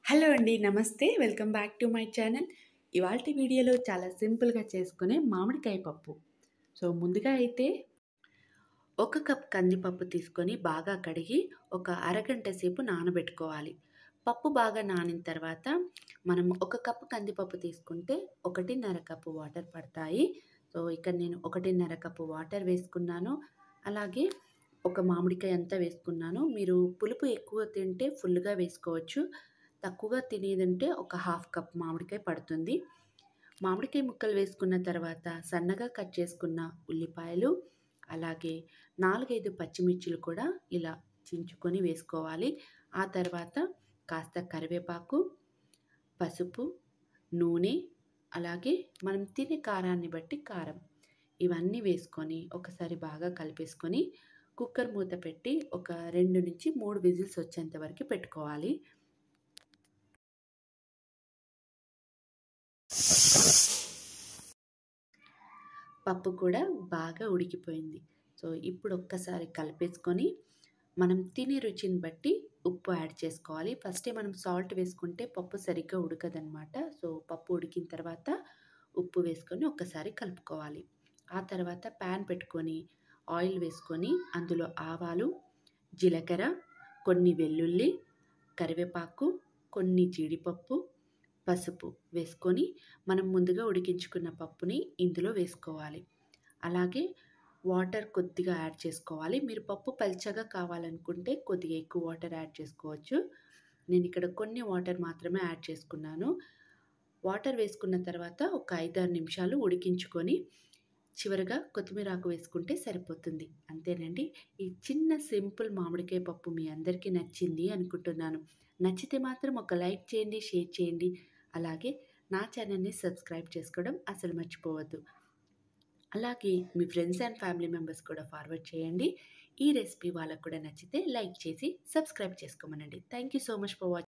Hello అండి. నమస్తే. Welcome back to my channel. ఇవాల్టి వీడియోలో చాలా సింపుల్‌గా చేసుకునే మామిడికాయ పప్పు. సో, ముందుగా అయితే ఒక కప్ కందిపప్పు తీసుకొని బాగా కడిగి ఒక అరగంట సేపు నానబెట్టుకోవాలి. పప్పు బాగా నానిన తర్వాత మనం ఒక కప్పు కందిపప్పు తీసుకుంటే 1:30 కప్పు వాటర్ పడతాయి. సో, ఇక్కడ నేను 1:30 కప్పు వాటర్ వేసుకున్నాను. అలాగే ఒక మామిడికాయ అంతా వేసుకున్నాను. మీరు పులుపు ఎక్కువ తింటే ఫుల్‌గా వేసుకోవచ్చు. తక్కువగా తినేదుంటే ఒక హాఫ్ కప్ మామిడికాయ పడుతుంది. మామిడికాయ ముక్కలు వేసుకున్న తర్వాత సన్నగా కట్ చేసుకున్న ఉల్లిపాయలు, అలాగే 4, 5 పచ్చిమిర్చిలు కూడా ఇలా చించుకొని వేసుకోవాలి. ఆ తర్వాత కాస్త కరివేపాకు, పసుపు, నూనె, అలాగే మనం తినే కారాన్ని బట్టి కారం ఇవన్నీ వేసుకొని ఒకసారి బాగా కలిపేసుకొని కుక్కర్ మూత పెట్టి ఒక 2-3 విజిల్స్ వచ్చేంత వరకు పెట్టుకోవాలి. పప్పు కూడా బాగా ఉడికిపోయింది. సో, ఇప్పుడు ఒక్కసారి కలిపేసుకొని మనం తినే రుచిని బట్టి ఉప్పు యాడ్ చేసుకోవాలి. ఫస్టే మనం సాల్ట్ వేసుకుంటే పప్పు సరిగ్గా ఉడకదనమాట. సో, పప్పు ఉడికిన తర్వాత ఉప్పు వేసుకొని ఒక్కసారి కలుపుకోవాలి. ఆ తర్వాత పాన్ పెట్టుకొని ఆయిల్ వేసుకొని అందులో ఆవాలు, జీలకర్ర, కొన్ని వెల్లుల్లి, కరివేపాకు, కొన్ని జీడిపప్పు, పసుపు వేసుకొని మనం ముందుగా ఉడికించుకున్న పప్పుని ఇందులో వేసుకోవాలి. అలాగే వాటర్ కొద్దిగా యాడ్ చేసుకోవాలి. మీరు పప్పు పల్చగా కావాలనుకుంటే కొద్దిగా ఎక్కువ వాటర్ యాడ్ చేసుకోవచ్చు. నేను ఇక్కడ కొన్ని వాటర్ మాత్రమే యాడ్ చేసుకున్నాను. వాటర్ వేసుకున్న తర్వాత ఒక 5, 6 నిమిషాలు ఉడికించుకొని చివరగా కొత్తిమీర ఆకు వేసుకుంటే సరిపోతుంది. అంతేనండి. ఈ చిన్న సింపుల్ మామిడికాయ పప్పు మీ అందరికీ నచ్చింది అనుకుంటున్నాను. నచ్చితే మాత్రం ఒక లైక్ చేయండి, షేర్ చేయండి. అలాగే నా ఛానల్‌ని సబ్స్క్రైబ్ చేసుకోవడం అసలు మర్చిపోవద్దు. అలాగే మీ ఫ్రెండ్స్ అండ్ ఫ్యామిలీ మెంబర్స్ కూడా ఫార్వర్డ్ చేయండి. ఈ రెసిపీ వాళ్ళకి కూడా నచ్చితే లైక్ చేసి సబ్స్క్రైబ్ చేసుకోమనండి. Thank you so much for watching.